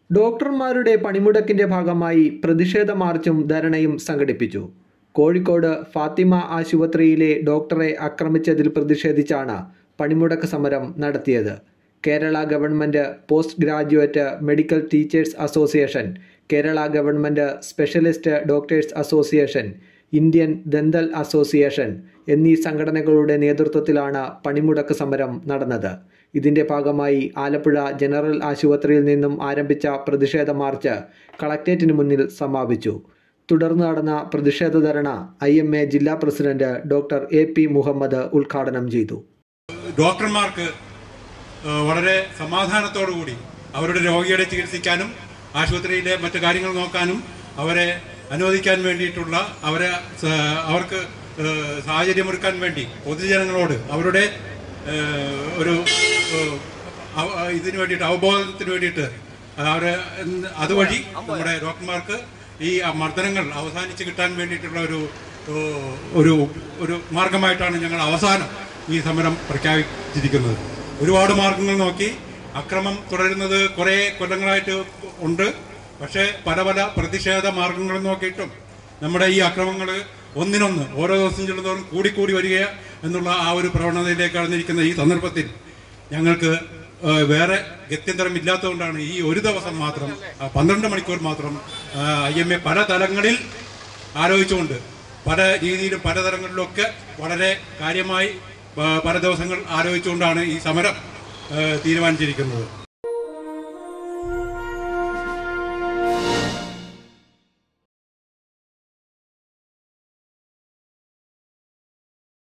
ഡോക്ടർമാരുടെ പണിമുടക്കിന്റെ ഭാഗമായി പ്രതിഷേധ മാർച്ചും ധരണയും സംഘടിപ്പിച്ചു കോഴിക്കോട് ഫാത്തിമ ആശുപത്രിയിലെ ഡോക്ടറെ ആക്രമിച്ചതിൽ പ്രതിഷേധിച്ചാണ് പണിമുടക്ക് സമരം നടത്തിയത് Kerala government post graduate medical teachers association Kerala government specialist doctors association Indian dental association എന്നീ സംഘടനകളുടെ നേതൃത്വത്തിലാണ് പണിമുടക്ക് സമരം നടന്നത് ഇതിന്റെ ഭാഗമായി ആലപ്പുഴ ജനറൽ ആശുപത്രിയിൽ നിന്നും ആരംഭിച്ച പ്രതിഷേധ മാർച്ച് കളക്ടറേറ്റിന് മുന്നിൽ സമാപിച്ചു തുടർന്ന് നടന്ന പ്രതിഷേധ ധരണ ഐ എം എ ജില്ലാ president doctor A P Muhammad ഉദ്ഘാടനം ചെയ്തു ഡോക്ടർമാർക്ക് ഏഹ്, വളരെ സമാധാനത്തോടു കൂടി അവരുടെ രോഗികളെ ചികിത്സിക്കാനും ആശുപത്രിയിലെ മറ്റു കാര്യങ്ങൾ നോക്കാനും അവരെ അനുവദിക്കാൻ വേണ്ടിയിട്ടുള്ള അവരെ സ- അവർക്ക് ഏഹ്, സാഹചര്യമൊരുക്കാൻ വേണ്ടി പൊതുജനങ്ങളോട് അവരുടെ ഏഹ്, ഒരു ഏഹ്, അവ- ഇതിന് വേണ്ടിയിട്ട് അവബോധത്തിന് വേണ്ടിയിട്ട് അവരെ എന്ത് അതുവഴി നമ്മുടെ ഡോക്ടർമാർക്ക് ഈ മർദ്ദനങ്ങൾ അവസാനിച്ച് കിട്ടാൻ വേണ്ടിയിട്ടുള്ള ഒരു ഏഹ്, ഒരു ഒരു മാർഗമായിട്ടാണ് ഞങ്ങൾ അവസാനം ഈ സമരം പ്രഖ്യാപിച്ചിരിക്കുന്നത് ഒരുപാട് മാർഗങ്ങൾ നോക്കി അക്രമം തുടരുന്നത് കുറേ കൊല്ലങ്ങളായിട്ട് ഉണ്ട് പക്ഷേ പല പല പ്രതിഷേധ മാർഗങ്ങൾ നോക്കിയിട്ടും നമ്മുടെ ഈ അക്രമങ്ങൾ ഒന്നിനൊന്ന് ഓരോ ദിവസം ചെല്ലുന്നതോറും കൂടിക്കൂടി വരിക എന്നുള്ള ആ ഒരു പ്രവണതയിലേക്ക് കടന്നിരിക്കുന്ന ഈ സന്ദർഭത്തിൽ ഞങ്ങൾക്ക് ഏഹ്, വേറെ ഗത്യന്തരം ഇല്ലാത്തതുകൊണ്ടാണ് ഈ ഒരു ദിവസം മാത്രം ആ, പന്ത്രണ്ട് മണിക്കൂർ മാത്രം ഐ എം എ പല തലങ്ങളിൽ ആലോചിച്ചുകൊണ്ട് പല രീതിയിലും പല തലങ്ങളിലൊക്കെ വളരെ കാര്യമായി ആ, പല ദിവസങ്ങൾ ആലോചിച്ചുകൊണ്ടാണ് ഈ സമരം ആ, തീരുമാനിച്ചിരിക്കുന്നത്